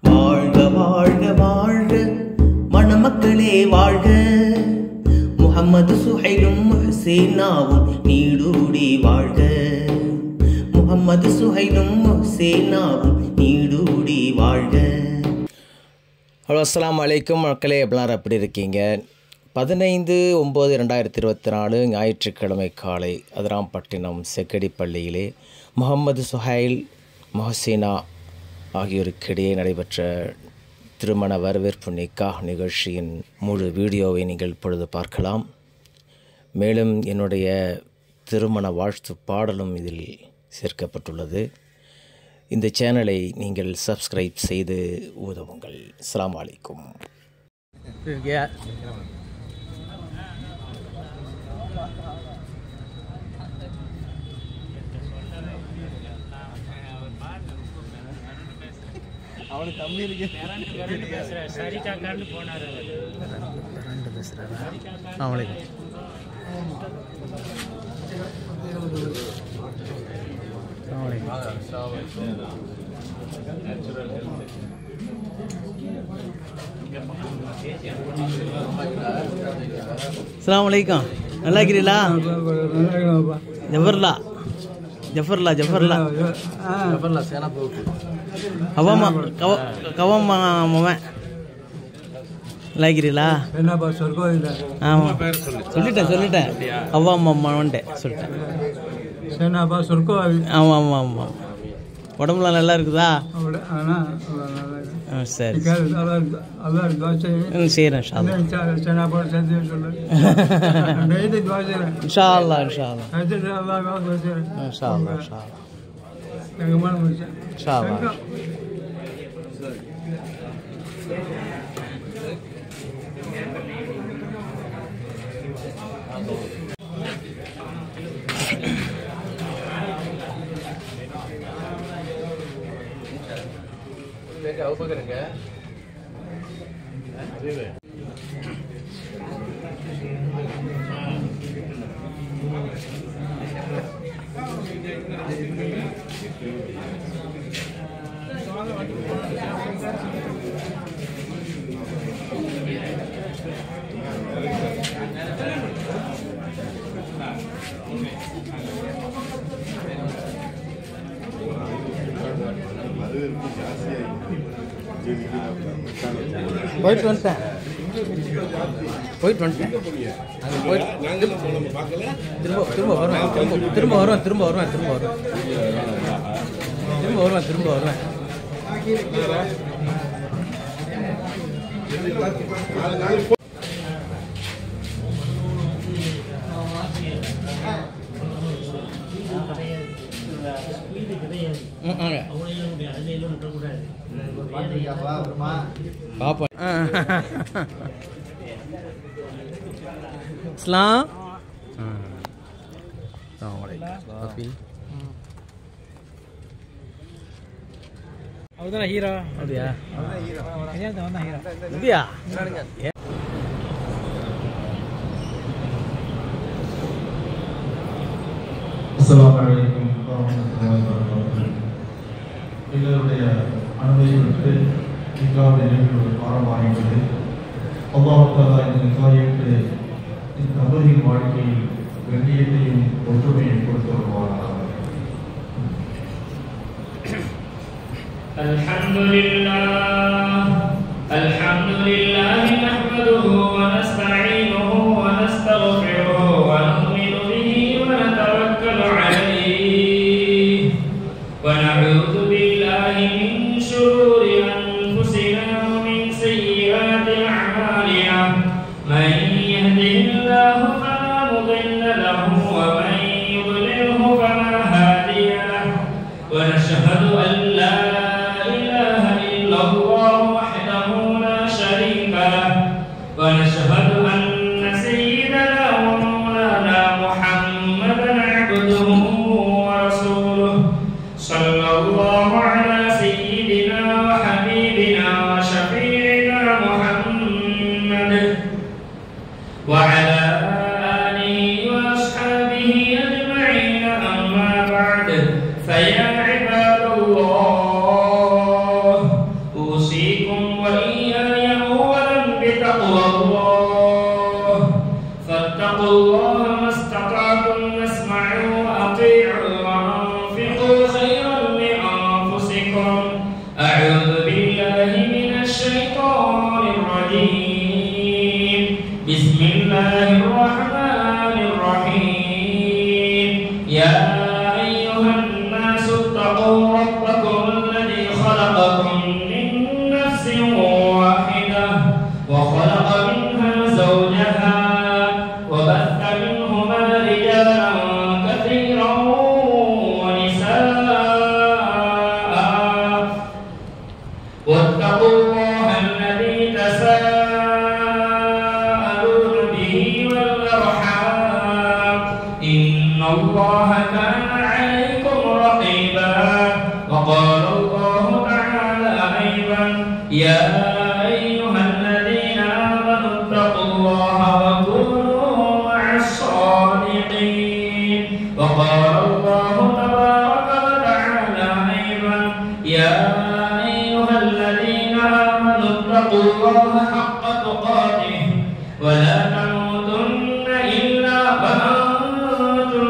வாழ்க வாழ்க வாழ்க மணமக்களே வாழ்க முகம்மது சுஹைலும் ஹுசேனாவும் நீடூடி வாழ்க முகம்மது சுஹைலும் ஹுசேனாவும் நீடூடி வாழ்க ஹலோ அஸ்ஸலாமு அலைக்கும் மக்களே எல்லாரும் எப்படி இருக்கீங்க பதினைந்து ஒம்பது ரெண்டாயிரத்தி இருபத்தி நாலு ஞாயிற்றுக்கிழமை காலை அதிராம்பட்டினம் செக்கடி பள்ளியிலே முகமது சுஹைல் மொஹசினா ஆகியோருக்கிடையே நடைபெற்ற திருமண வரவேற்பு நிக்காஹ் நிகழ்ச்சியின் முழு வீடியோவை நீங்கள் இப்பொழுது பார்க்கலாம் மேலும் என்னுடைய திருமண வாழ்த்து பாடலும் இதில் சேர்க்கப்பட்டுள்ளது இந்த சேனலை நீங்கள் சப்ஸ்கிரைப் செய்து உதவுங்கள் அஸ்ஸலாமு அலைக்கும் அஸ்லாம் வலைக்கம் நல்லா இருக்கிறீங்களா ஜஃபர்லா ஜஃபர்லா ஜஃபர்லா கவமா கவ கவமா மவன் நல்லா இருக்கிறீங்களா என்னப்பா சொர்க்கம் இல்லை ஆமாம் சொல்லிட்டேன் சொல்லிட்டேன் அவ்வா அம்மா மவன்ட்டேன் சொல்லிட்டேன் என்னப்பா சொர்க்கம் ஆமாம் ஆமாம் ஆமாம் உடம்புலாம் நல்லா இருக்குதா அப்படி ஆனால் ஆ சரி அதான் தோசை ம் செய்கிறேன் ஷா சென்னாப்பா சேர்த்து சொல்லு டெய்லி தோசை இன்ஷா அல்லா இன்ஷா அல்லா வச்சுட்டு அல்லாஹ் தோசை இன்ஷா அல்லா இன்ஷா அல்லா எங்கள் மேலே முடிச்சேன் இன்ஷா அல்லா போயிட்டு வந்துட்டேன் போயிட்டு வந்துட்டேன் அங்கே போயிட்டு திரும்ப திரும்ப வருவேன் திரும்ப திரும்ப வருவேன் திரும்ப வருவேன் திரும்ப வருவேன் திரும்ப வருவேன் திரும்ப வருவேன் ம், வாங்க. பார்ப்போம் இஸ்லாம் காஃபி அவர்தான் ஹீரோ அப்படியா கல்யாணத்தை வந்தான் ஹீரோ அப்படியா அஸ்ஸலாமு அலைக்கும் வரஹ்மத்துல்லாஹி வபரகாத்துஹு எங்களுடைய அனுமதி விட்டு நிக்காவுடைய நிகழ்வு ஆரம்பமாகின்றது அல்லாஹ் தஆலா இந்த நிக்காயிற்கு இந்த நபரின் வாழ்க்கையில் கண்ணியத்தையும் ஒற்றுமையும் கொடுத்து வருவாராக الحمد لله الحمد لله نحمده ونستعينه ونستغفره ونؤمن به ونتوكل عليه ونعوذ بالله من شرور أنفسنا ومن سيئات أعمالنا من يهده الله فلا مضل له ومن يضلله فلا هادي له ونشهد أن لا إله إلا الله وحده لا شريك له ونشهد أن سيدنا ومولانا محمدا عبده ورسوله صلى الله على سيدنا وحبيبنا وشفيعنا محمد وعلى آله وأصحابه أجمعين أما بعد فيا عباد الله أوصيكم وإياي أولا بتقوى الله فاتقوا الله ما استطعتم واسمعوا وأطيعوا وأنفقوا خيرا لأنفسكم أعوذ بالله من الشيطان الرجيم بسم الله الرحمن الرحيم يا أيها الناس اتقوا ربكم الذي خلقكم من نفس واحدة وخلق منها زوجها وبث منهما رجالا كثيرا ونساء واتقوا الله الذي تساءلون به والأرحام إن الله كان عليكم رقيبا وقال الله تعالى أيضا يا أيها الذين آمنوا اتقوا الله وكونوا مع الصادقين وقال الله تبارك وتعالى أيضا يا أيها الذين آمنوا اتقوا الله حق تقاته ولا تموتن إلا وأنتم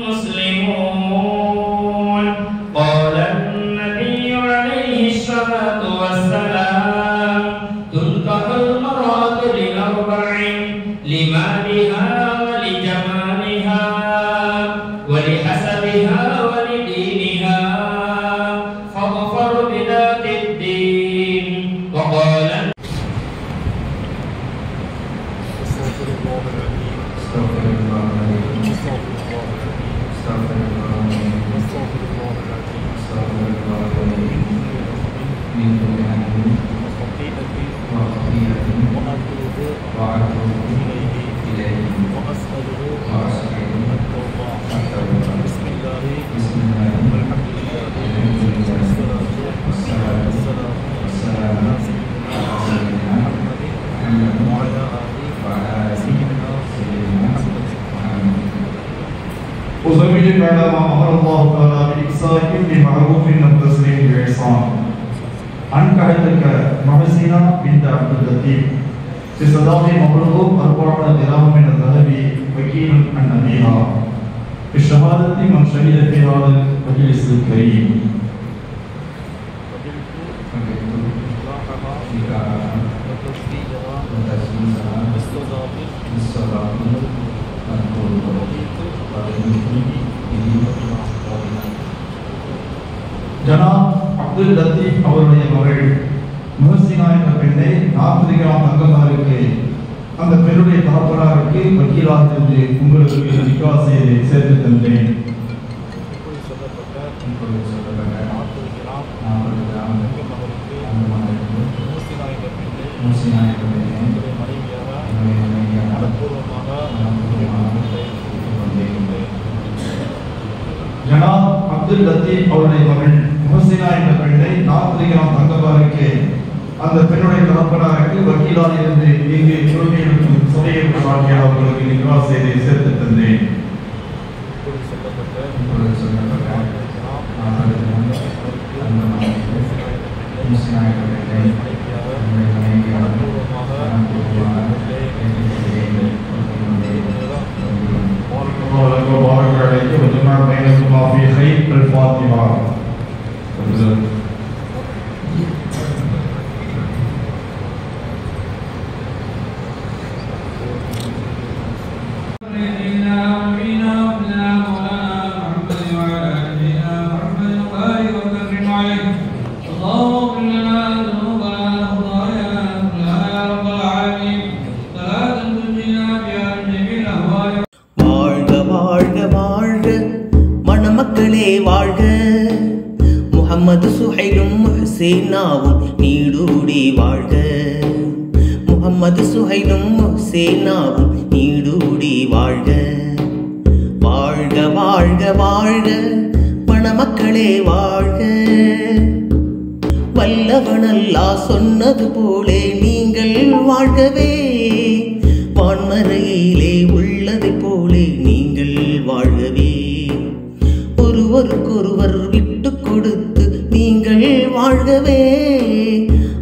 مسلمون قال النبي عليه الصلاة والسلام تنكح المرأة لأربع لمالها ولجمالها ولحسبها ولدينها فاظفر بذات الدين وقال استغفر الله العظيم استغفر الله العظيم استغفر الله العظيم من كل هم وخطيئة وأتوب إليه وأسأله التوبة بسم الله والحمد لله والصلاة والسلام على سيدنا محمد وعلى آله سيدنا محمد وزوجك على ما أمر الله تعالى بإحسان بمعروف والتسليم بإحسان أنكحتك محسنة بنت عبد اللطيف بصداق مبلغ أربعة درهم من الذهب وكيل عن أبيها بالشهادة من شهد في هذا المجلس الكريم ஜனாப் அப்துல் லத்தீப் அவருடைய மகள் முஹசினா என்ற பெண்ணை நாற்பது கிராம் தங்கமகருக்கு அந்த பெண்ணுடைய தகப்பனாருக்கு வக்கீலாக இருந்து உங்களுக்கு நிக்கா செய்து சேர்த்து தந்தேன் இப்பொழுது சொல்லப்பட்ட நாற்பது கிராம் தங்கமகருக்கு முஹசினா என்ற பெண்ணை என்னுடைய மனைவியாக மனப்பூர்வமாக தந்தேன் ஜனாப் அப்துல் லத்தீப் அவருடைய மகள் முஹசினா என்ற பெண்ணை நாற்பது கிராம் தங்கபாருக்கு அந்த பெண்ணுடைய தகப்பனாருக்கு வக்கீலாக இருந்து இங்கு தொழுகையிலும் சிறையில் வாழ்க்கையை அவர்களுக்கு நிர்வாக செய்து சேர்த்து தந்தேன் இப்பொழுது சொல்லப்பட்ட நாற்பது கிராம் தங்கமகனுக்கு முஹசினா என்ற பெண்ணை என்னுடைய மனைவியாக மனப்பூர்வமாக بارك الله لك وبارك عليك وجمع بينكما في خير الفاتحة تفضل வாழ்க வாழ்க வாழ்க மணமக்களே வாழ்க முகம்மது சுஹைலும் ஹுசேனாவும் நீடூடி வாழ்க முகம்மது சுஹைலும் ஹுசேனாவும் நீடூடி வாழ்க வாழ்க வாழ்க வாழ்க மணமக்களே வாழ்க வல்லவனல்லா சொன்னது போலே நீங்கள் வாழ்கவே வான்மறையிலே உள்ளதைப் போலே நீங்கள் வாழ்கவே ஒருவருக்கொருவர் விட்டு கொடுத்து நீங்கள் வாழ்கவே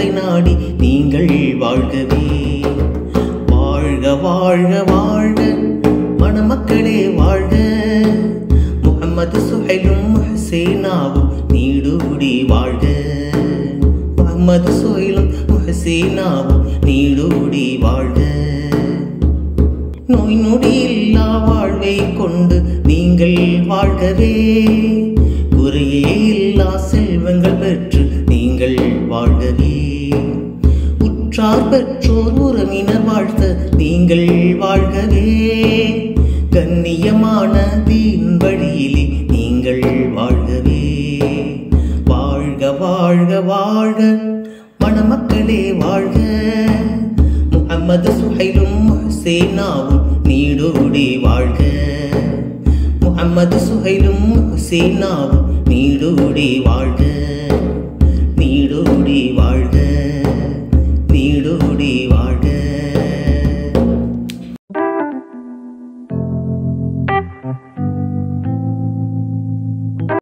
மக்களை நாடி நீங்கள் வாழ்கவே வாழ்க வாழ்க வாழ்க மணமக்களே வாழ்க முகமது சுஹைலும் ஹுசேனாவும் நீடூடி வாழ்க முகமது சுஹைலும் ஹுசேனாவும் நீடூடி வாழ்க நோய் நொடி இல்லா வாழ்வை கொண்டு நீங்கள் வாழ்கவே குறையே இல்லா செல்வங்கள் பெற்று நீங்கள் வாழ்கவே உற்றார் பெற்றோர் உறவினர் வாழ்த்த நீங்கள் வாழ்கவே கண்ணியமான தீன் வழியிலே நீங்கள் வாழ்கவே வாழ்க வாழ்க வாழ்க மணமக்களே வாழ்க முகமது சுஹைலும் ஹுசேனாவும் நீடோடி வாழ்க முகமது சுஹைலும் ஹுசேனாவும் நீடோடி வாழ்க